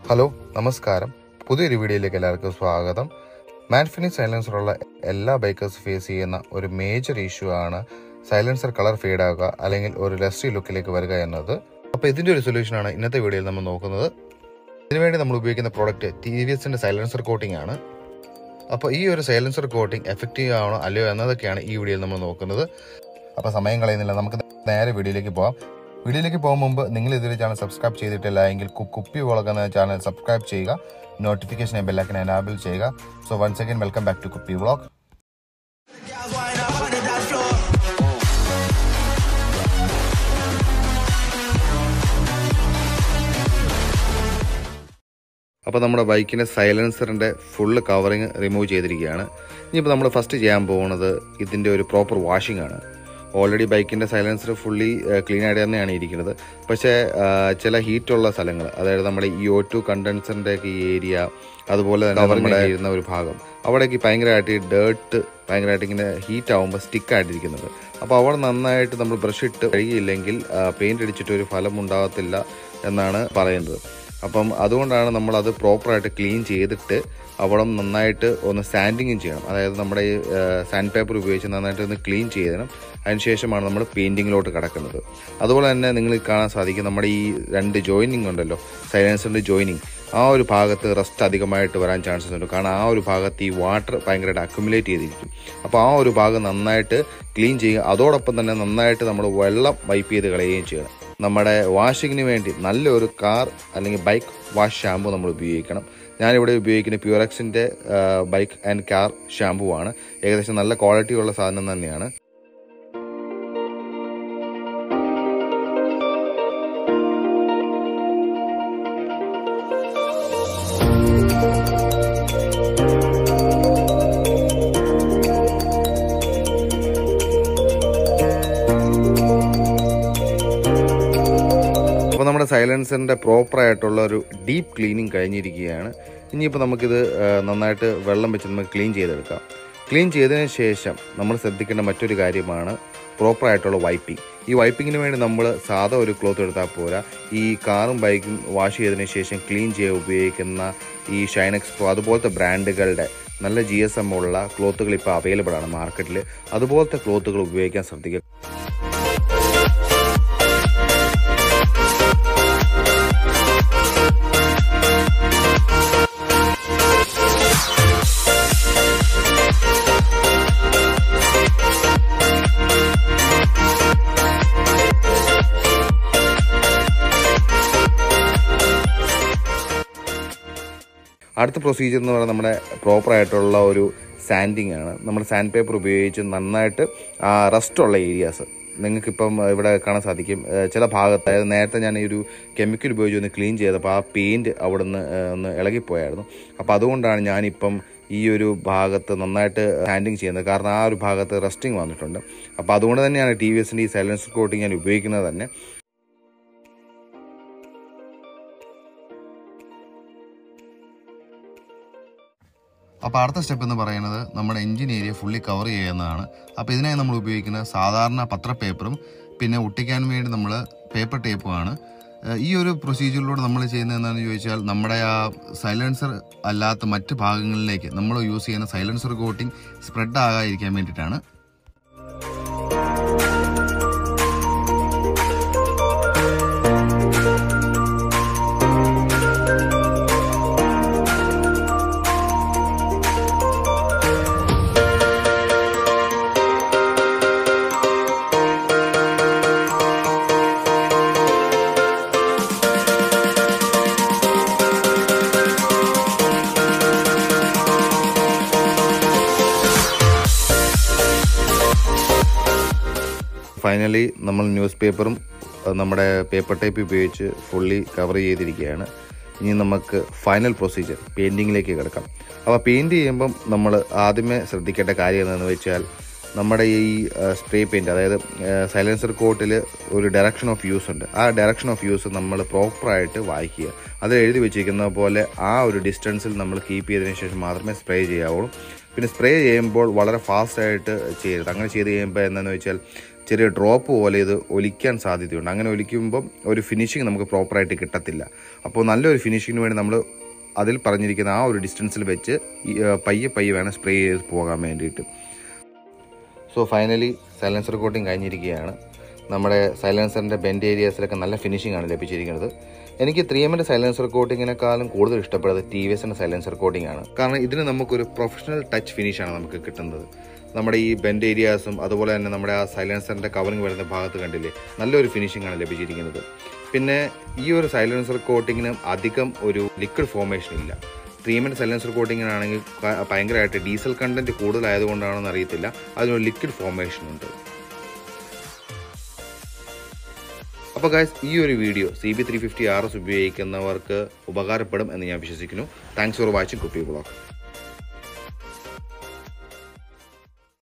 hello നമസ്കാരം പുതിയൊരു വീഡിയോയിലേക്ക് എല്ലാവർക്കും സ്വാഗതം മാൻഫിനി സൈലൻസറുള്ള എല്ലാ ബൈക്കേഴ്സ് ഫേസ് ചെയ്യുന്ന ഒരു മേജർ ഇഷ്യൂ ആണ് സൈലൻസർ കളർ ഫെയ്ഡ് ആവുക അല്ലെങ്കിൽ ഒരു ലസ്റ്റി ലുക്കിലേക്ക് വരിക എന്നത് അപ്പോൾ ഇതിൻ്റെ ഒരു സൊല്യൂഷനാണ് ഇന്നത്തെ വീഡിയോയിൽ നമ്മൾ നോക്കുന്നത് ഇതിനുവേണ്ടി നമ്മൾ ഉപയോഗിക്കുന്ന പ്രോഡക്റ്റ് ടി വി എസിൻ്റെ സൈലൻസർ കോട്ടിംഗ് ആണ് അപ്പോൾ ഈ ഒരു സൈലൻസർ കോട്ടിംഗ് എഫക്റ്റീവ് ആണോ അല്ലയോ എന്നതൊക്കെയാണ് ഈ വീഡിയോയിൽ നമ്മൾ നോക്കുന്നത് അപ്പോൾ സമയം കളയുന്നില്ല നമുക്ക് നേരെ വീഡിയോയിലേക്ക് പോകാം വീഡിയോയിലേക്ക് പോകും മുമ്പ് നിങ്ങൾ ഇതുവരെ ചാനൽ സബ്സ്ക്രൈബ് ചെയ്തിട്ടില്ല എങ്കിൽ കു- കുപ്പി വളക്കുന്ന ചാനൽ സബ്സ്ക്രൈബ് ചെയ്യുക നോട്ടിഫിക്കേഷൻ ബെല്ലൈക്കൻ എനാബിൾ ചെയ്യുക so once again welcome back to Kuppi vlog അപ്പോൾ നമ്മുടെ ബൈക്കിൻ്റെ സൈലൻസറിൻ്റെ ഫുള്ള് കവറിങ് റിമൂവ് ചെയ്തിരിക്കുകയാണ് ഇനിയിപ്പോൾ നമ്മൾ ഫസ്റ്റ് ചെയ്യാൻ പോകുന്നത് ഇതിൻ്റെ ഒരു പ്രോപ്പർ വാഷിംഗ് ആണ് ഓൾറെഡി ബൈക്കിൻ്റെ സൈലൻസർ ഫുള്ളി ക്ലീൻ ആയിട്ട് തന്നെയാണ് ഇരിക്കുന്നത് പക്ഷേ ആ, ചില ഹീറ്റുള്ള സ്ഥലങ്ങൾ അതായത് നമ്മുടെ ഈ ഒ ടു കണ്ടൻസറിൻ്റെ ഒക്കെ ഈ ഏരിയ അതുപോലെ തന്നെ നമ്മുടെ ഇരുന്ന ഒരു ഭാഗം അവിടേക്ക് ഭയങ്കരമായിട്ട് ഈ ഡേർട്ട് ഭയങ്കരമായിട്ട് ഇങ്ങനെ ഹീറ്റ് ആകുമ്പോൾ സ്റ്റിക്ക് ആയിട്ടിരിക്കുന്നത് അപ്പോൾ അവിടെ നന്നായിട്ട് നമ്മൾ ബ്രഷ് ഇട്ട് കഴുകിയില്ലെങ്കിൽ പെയിന്റ് അടിച്ചിട്ട് ഒരു ഫലം ഉണ്ടാകത്തില്ല എന്നാണ് പറയുന്നത് അപ്പം അതുകൊണ്ടാണ് നമ്മൾ അത് പ്രോപ്പറായിട്ട് ക്ലീൻ ചെയ്തിട്ട് അവിടെ നന്നായിട്ട് ഒന്ന് സാൻഡിങ്ങും ചെയ്യണം അതായത് നമ്മുടെ ഈ സാൻഡ് പേപ്പർ ഉപയോഗിച്ച് നന്നായിട്ട് ഒന്ന് ക്ലീൻ ചെയ്യണം അതിനുശേഷമാണ് നമ്മൾ പെയിൻറ്റിങ്ങിലോട്ട് കിടക്കുന്നത് അതുപോലെ തന്നെ നിങ്ങൾ കാണാൻ സാധിക്കും നമ്മുടെ ഈ രണ്ട് ജോയിനിങ് ഉണ്ടല്ലോ സൈലൻസറിൻ്റെ ജോയിനിങ് ആ ഒരു ഭാഗത്ത് റസ്റ്റ് അധികമായിട്ട് വരാൻ ചാൻസസ് ഉണ്ട് കാരണം ആ ഒരു ഭാഗത്ത് ഈ വാട്ടർ ഭയങ്കരമായിട്ട് അക്യുമുലേറ്റ് ചെയ്തിരിക്കും അപ്പോൾ ആ ഒരു ഭാഗം നന്നായിട്ട് ക്ലീൻ ചെയ്യുക അതോടൊപ്പം തന്നെ നന്നായിട്ട് നമ്മൾ വെള്ളം വൈപ്പ് ചെയ്ത് കളയുകയും ചെയ്യണം നമ്മുടെ വാഷിങ്ങിന് വേണ്ടി നല്ലൊരു കാർ അല്ലെങ്കിൽ ബൈക്ക് വാഷ് ഷാമ്പു നമ്മൾ ഉപയോഗിക്കണം ഞാനിവിടെ ഉപയോഗിക്കുന്ന പ്യൂറക്സിൻ്റെ ബൈക്ക് ആൻഡ് കാർ ഷാമ്പു ആണ് ഏകദേശം നല്ല ക്വാളിറ്റി ഉള്ള സാധനം തന്നെയാണ് അപ്പോൾ നമ്മുടെ സൈലൻസറിൻ്റെ പ്രോപ്പറായിട്ടുള്ള ഒരു ഡീപ്പ് ക്ലീനിങ് കഴിഞ്ഞിരിക്കുകയാണ് ഇനിയിപ്പോൾ നമുക്കിത് ആ, നന്നായിട്ട് വെള്ളം വെച്ച് നമുക്ക് ക്ലീൻ ചെയ്തെടുക്കാം ക്ലീൻ ചെയ്തതിന് ശേഷം നമ്മൾ ശ്രദ്ധിക്കേണ്ട മറ്റൊരു കാര്യമാണ് പ്രോപ്പറായിട്ടുള്ള വൈപ്പിംഗ് ഈ വൈപ്പിങ്ങിന് വേണ്ടി നമ്മൾ സാധാ ഒരു ക്ലോത്ത് എടുത്താൽ പോരാ ഈ കാറും ബൈക്കും വാഷ് ചെയ്തതിന് ശേഷം ക്ലീൻ ചെയ്യാൻ ഉപയോഗിക്കുന്ന ഈ ഷൈൻ എക്സ്പോ അതുപോലത്തെ ബ്രാൻഡുകളുടെ നല്ല ജി എസ് എം ഉള്ള ക്ലോത്തുകൾ ഇപ്പോൾ അവൈലബിൾ ആണ് മാർക്കറ്റിൽ അതുപോലത്തെ ക്ലോത്തുകൾ ഉപയോഗിക്കാൻ ശ്രദ്ധിക്കുക അടുത്ത പ്രൊസീജിയർ എന്ന് പറയുന്നത് നമ്മുടെ പ്രോപ്പർ ആയിട്ടുള്ള ഒരു സാൻഡിങ് ആണ് നമ്മൾ സാൻഡ് പേപ്പർ ഉപയോഗിച്ച് നന്നായിട്ട് ആ റസ്റ്റ് ഉള്ള ഏരിയാസ് നിങ്ങൾക്കിപ്പം ഇവിടെ കാണാൻ സാധിക്കും ഏഹ് ചില ഭാഗത്ത് അതായത് നേരത്തെ ഞാൻ ഈ ഒരു കെമിക്കൽ ഉപയോഗിച്ച് ഒന്ന് ക്ലീൻ ചെയ്തപ്പോൾ ആ പെയിൻറ്റ് അവിടെ നിന്ന് ഒന്ന് ഇളകിപ്പോയായിരുന്നു അപ്പോൾ അതുകൊണ്ടാണ് ഞാനിപ്പം ഈ ഒരു ഭാഗത്ത് നന്നായിട്ട് സാൻഡിങ് ചെയ്യുന്നത് കാരണം ആ ഒരു ഭാഗത്ത് റസ്റ്റിംഗ് വന്നിട്ടുണ്ട് അപ്പോൾ അതുകൊണ്ട് തന്നെയാണ് ടി വി എസിൻ്റെ ഈ സൈലൻസ് കോട്ടിങ് ഞാൻ ഉപയോഗിക്കുന്നത് തന്നെ അപ്പോൾ അടുത്ത സ്റ്റെപ്പ് എന്ന് പറയുന്നത് നമ്മുടെ എഞ്ചിൻ ഏരിയ ഫുള്ളി കവർ ചെയ്യുന്നതാണ് അപ്പോൾ ഇതിനായി നമ്മൾ ഉപയോഗിക്കുന്ന സാധാരണ പത്ര പേപ്പറും പിന്നെ ഒട്ടിക്കാൻ വേണ്ടി നമ്മൾ പേപ്പർ ടേപ്പുമാണ് ഏഹ് ഈ ഒരു പ്രൊസീജിയറിലൂടെ നമ്മൾ ചെയ്യുന്നത് എന്താണെന്ന് ചോദിച്ചാൽ നമ്മുടെ ആ സൈലൻസർ അല്ലാത്ത മറ്റ് ഭാഗങ്ങളിലേക്ക് നമ്മൾ യൂസ് ചെയ്യുന്ന സൈലൻസർ കോട്ടിംഗ് സ്പ്രെഡ് ആകാതിരിക്കാൻ വേണ്ടിയിട്ടാണ് ഫൈനലി നമ്മൾ ന്യൂസ് പേപ്പറും അഹ് നമ്മുടെ പേപ്പർ ടൈപ്പ് ഉപയോഗിച്ച് ഫുള്ളി കവർ ചെയ്തിരിക്കുകയാണ് ഇനി നമുക്ക് ഫൈനൽ പ്രൊസീജിയർ പെയിൻറ്റിങ്ങിലേക്ക് കിടക്കാം അപ്പോൾ പെയിൻറ് ചെയ്യുമ്പം നമ്മൾ ആദ്യമേ ശ്രദ്ധിക്കേണ്ട കാര്യം എന്താണെന്ന് വെച്ചാൽ നമ്മുടെ ഈ സ്പ്രേ പെയിൻറ് അതായത് സൈലൻസർ കോട്ടിൽ ഒരു ഡയറക്ഷൻ ഓഫ് യൂസ് ഉണ്ട് ആ ഡയറക്ഷൻ ഓഫ് യൂസ് നമ്മൾ പ്രോപ്പറായിട്ട് വായിക്കുക അത് എഴുതി വെച്ചിരിക്കുന്ന പോലെ ആ ഒരു ഡിസ്റ്റൻസിൽ നമ്മൾ കീപ്പ് ചെയ്തതിന് ശേഷം മാത്രമേ സ്പ്രേ ചെയ്യാവുള്ളൂ പിന്നെ സ്പ്രേ ചെയ്യുമ്പോൾ വളരെ ഫാസ്റ്റായിട്ട് ചെയ്യരുത് അങ്ങനെ ചെയ്ത് കഴിയുമ്പോൾ എന്താണെന്ന് വെച്ചാൽ ചെറിയ ഡ്രോപ്പ് പോലെ ഇത് ഒലിക്കാൻ സാധ്യതയുണ്ട് അങ്ങനെ ഒലിക്കുമ്പം ഒരു ഫിനിഷിങ് നമുക്ക് പ്രോപ്പറായിട്ട് കിട്ടത്തില്ല അപ്പോൾ നല്ലൊരു ഫിനിഷിങ്ങിന് വേണ്ടി നമ്മൾ അതിൽ പറഞ്ഞിരിക്കുന്ന ആ ഒരു ഡിസ്റ്റൻസിൽ വെച്ച് ഈ, ആ, പയ്യെ പയ്യെ വേണം സ്പ്രേ ചെയ്ത് പോകാൻ വേണ്ടിയിട്ട് സോ ഫൈനലി സൈലൻസർ കോട്ടിങ് കഴിഞ്ഞിരിക്കുകയാണ് നമ്മുടെ സൈലൻസറിൻ്റെ ബെൻഡ് ഏരിയാസിലൊക്കെ നല്ല ഫിനിഷിംഗ് ആണ് ലഭിച്ചിരിക്കുന്നത് എനിക്ക് ത്രീ എമ്മിൻ്റെ സൈലൻസർ കോട്ടിങ്ങിനെക്കാളും കൂടുതൽ ഇഷ്ടപ്പെടുന്നത് ടി വി എസിൻ്റെ സൈലൻസർ കോട്ടിംഗ് ആണ് കാരണം ഇതിന് നമുക്കൊരു പ്രൊഫഷണൽ ടച്ച് ഫിനിഷാണ് നമുക്ക് കിട്ടുന്നത് നമ്മുടെ ഈ ബെൻഡ് ഏരിയാസും അതുപോലെ തന്നെ നമ്മുടെ ആ സൈലൻസറിൻ്റെ കവറിങ് വരുന്ന ഭാഗത്ത് കണ്ടില്ലേ നല്ലൊരു ഫിനിഷിംഗ് ആണ് ലഭിച്ചിരിക്കുന്നത് പിന്നെ ഈ ഒരു സൈലൻസർ കോട്ടിങ്ങിന് അധികം ഒരു ലിക്വിഡ് ഫോർമേഷൻ ഇല്ല ത്രീമെൻറ്റ് സൈലൻസർ കോട്ടിങ്ങിനാണെങ്കിൽ ഭയങ്കരമായിട്ട് ഡീസൽ കണ്ടന്റ് കൂടുതലായതുകൊണ്ടാണെന്ന് അറിയത്തില്ല അതിനൊരു ലിക്വിഡ് ഫോർമേഷൻ ഉണ്ട് അപ്പോൾ ഗായ്സ് ഈ ഒരു video C B three fifty R S ഉപയോഗിക്കുന്നവർക്ക് ഉപകാരപ്പെടും എന്ന് ഞാൻ വിശ്വസിക്കുന്നു thanks for watching Kuppi blog